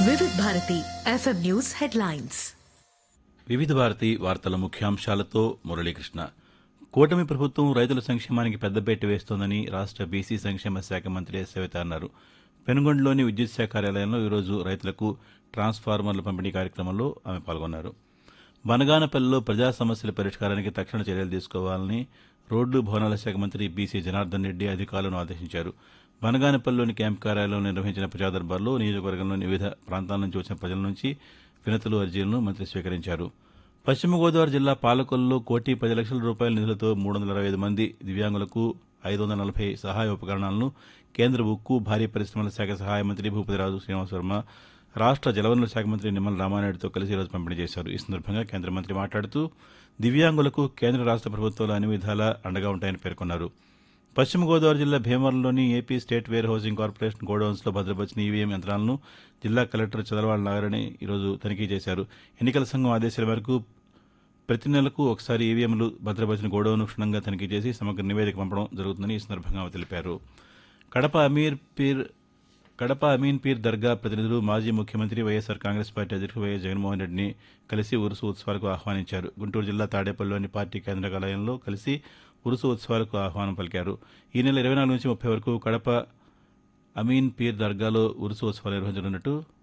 వివిధ Bharati FM news headlines వివిధ భారతి వార్తల ముఖ్యాంశాలతో మురళీకృష్ణ కూటమి ప్రభుత్వం రైతుల సంక్షేమానికి పెద్దపీట వేస్తోందని రాష్ట్ర బీసీ సంక్షేమ శాఖ మంత్రి సవిత అన్నారు పెనుగొండలోని విద్యుత్ శాఖ కార్యాలయంలో ఈరోజు రైతులకు ట్రాన్స్ఫార్మర్ల పంపిణీ కార్యక్రమంలో ఆమె పాల్గొన్నారు బనగానపల్లిలో ప్రజా సమస్యల పరిష్కారానికి తక్షణ చర్యలు తీసుకోవాలని రోడ్లు భవనాల శాఖ మంత్రి బీసీ జనార్దన్ రెడ్డి అధికారులను ఆదేశించారు బనగానపల్లిలోని క్యాంపు కార్యాలయంలో నిర్వహించిన ప్రజా దర్బార్లో నియోజకవర్గంలోని వివిధ ప్రాంతాల నుంచి వచ్చిన ప్రజల నుంచి వినతులు అర్జీలను మంత్రి స్వీకరించారు పశ్చిమ గోదావరి జిల్లా పాలకొల్లో కోటి పది లక్షల రూపాయల నిధులతో మూడు వందల అరవై ఐదు మంది దివ్యాంగులకు ఐదు వందల నలభై సహాయ ఉపకరణాలను కేంద్ర ఉక్కు భారీ పరిశ్రమల శాఖ సహాయ మంత్రి భూపతిరాజు శ్రీనివాస వర్మ రాష్ట్ర జలవనరుల శాఖ మంత్రి నిమ్మల రామానాయుడుతో కలిసి ఈరోజు పంపిణీ చేశారు ఈ సందర్భంగా కేంద్ర మంత్రి మాట్లాడుతూ దివ్యాంగులకు కేంద్ర రాష్ట్ర ప్రభుత్వాలు అన్ని విధాలా అండగా ఉంటాయని పేర్కొన్నారు పశ్చిమ గోదావరి జిల్లా భీమవరంలోని AP state warehousing corporation గోడౌన్స్లో భద్రపరిచిన ఈవీఎం యంత్రాలను జిల్లా కలెక్టర్ చదలవాడ నాగరణి ఈరోజు తనిఖీ చేశారు ఎన్నికల సంఘం ఆదేశాల మేరకు ప్రతి నెలకు ఒకసారి ఈవీఎంలు భద్రపరిచిన గోడౌన్ను క్షుణ్ణంగా తనిఖీ చేసి సమగ్ర నివేదిక పంపడం జరుగుతుందని ఈ సందర్భంగా ఆమె తెలిపారు కడప అమీర్ పీర్ కడప అమీన్ పీర్ దర్గా ప్రతినిధులు మాజీ ముఖ్యమంత్రి వైఎస్ఆర్ కాంగ్రెస్ పార్టీ అధ్యక్షుడు వైఎస్ జగన్మోహన్ రెడ్డిని కలిసి ఉరుసు ఉత్సవాలకు ఆహ్వానించారు గుంటూరు జిల్లా తాడేపల్లిలోని పార్టీ కేంద్ర కార్యాలయంలో కలిసి ఉరుసు ఉత్సవాలకు ఆహ్వానం పలికారు ఈ నెల ఇరవై నాలుగు నుంచి ముప్పై వరకు కడప అమీన్ పీర్ దర్గాలో ఉరుసు ఉత్సవాలు నిర్వహించనున్నట్టు